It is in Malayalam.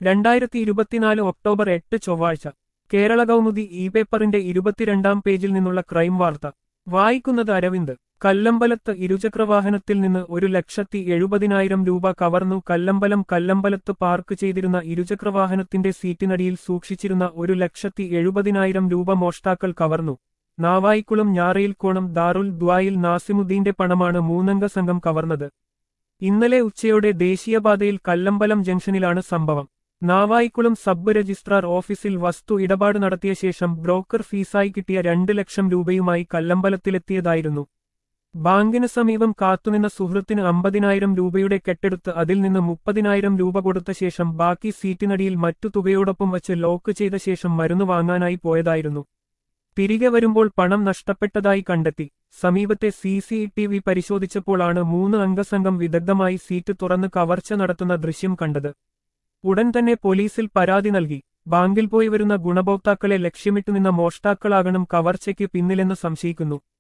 രണ്ടായിരത്തി ഇരുപത്തിനാല് ഒക്ടോബർ എട്ട് ചൊവ്വാഴ്ച കേരള കൗമുദി ഇ പേപ്പറിന്റെ ഇരുപത്തിരണ്ടാം പേജിൽ നിന്നുള്ള ക്രൈം വാർത്ത വായിക്കുന്നത് അരവിന്ദ് കല്ലമ്പലത്ത് ഇരുചക്രവാഹനത്തിൽ നിന്ന് ഒരു ലക്ഷത്തി എഴുപതിനായിരം രൂപ കവർന്നു കല്ലമ്പലം കല്ലമ്പലത്ത് പാർക്ക് ചെയ്തിരുന്ന ഇരുചക്രവാഹനത്തിന്റെ സീറ്റിനടിയിൽ സൂക്ഷിച്ചിരുന്ന ഒരു ലക്ഷത്തി എഴുപതിനായിരം രൂപ മോഷ്ടാക്കൾ കവർന്നു നാവായിക്കുളം ഞാറയിൽക്കോണം ദാറുൽ ദ്വായിൽ നാസിമുദ്ദീന്റെ പണമാണ് മൂന്നംഗ സംഘം കവർന്നത് ഇന്നലെ ഉച്ചയോടെ ദേശീയപാതയിൽ കല്ലമ്പലം ജംഗ്ഷനിലാണ് സംഭവം നാവായിക്കുളം സബ് രജിസ്ട്രാർ ഓഫീസിൽ വസ്തു ഇടപാട് നടത്തിയ ശേഷം ബ്രോക്കർ ഫീസായി കിട്ടിയ രണ്ട് ലക്ഷം രൂപയുമായി കല്ലമ്പലത്തിലെത്തിയതായിരുന്നു ബാങ്കിന് സമീപം കാത്തുനിന്ന സുഹൃത്തിന് അമ്പതിനായിരം രൂപയുടെ കെട്ടെടുത്ത് അതിൽ നിന്ന് മുപ്പതിനായിരം രൂപ കൊടുത്ത ശേഷം ബാക്കി സീറ്റിനടിയിൽ മറ്റു തുകയോടൊപ്പം വച്ച് ലോക്ക് ചെയ്ത ശേഷം മരുന്ന് വാങ്ങാനായി പോയതായിരുന്നു തിരികെ വരുമ്പോൾ പണം നഷ്ടപ്പെട്ടതായി കണ്ടെത്തി സമീപത്തെ സി സി ടി വി പരിശോധിച്ചപ്പോഴാണ് മൂന്ന് അംഗസംഘം വിദഗ്ധമായി സീറ്റ് തുറന്ന് കവർച്ച നടത്തുന്ന ദൃശ്യം കണ്ടത് ഉടൻ തന്നെ പോലീസിൽ പരാതി നൽകി ബാങ്കിൽ പോയി വരുന്ന ഗുണഭോക്താക്കളെ ലക്ഷ്യമിട്ടുനിന്ന മോഷ്ടാക്കളാകണം കവർച്ചയ്ക്ക് പിന്നിലെന്ന് സംശയിക്കുന്നു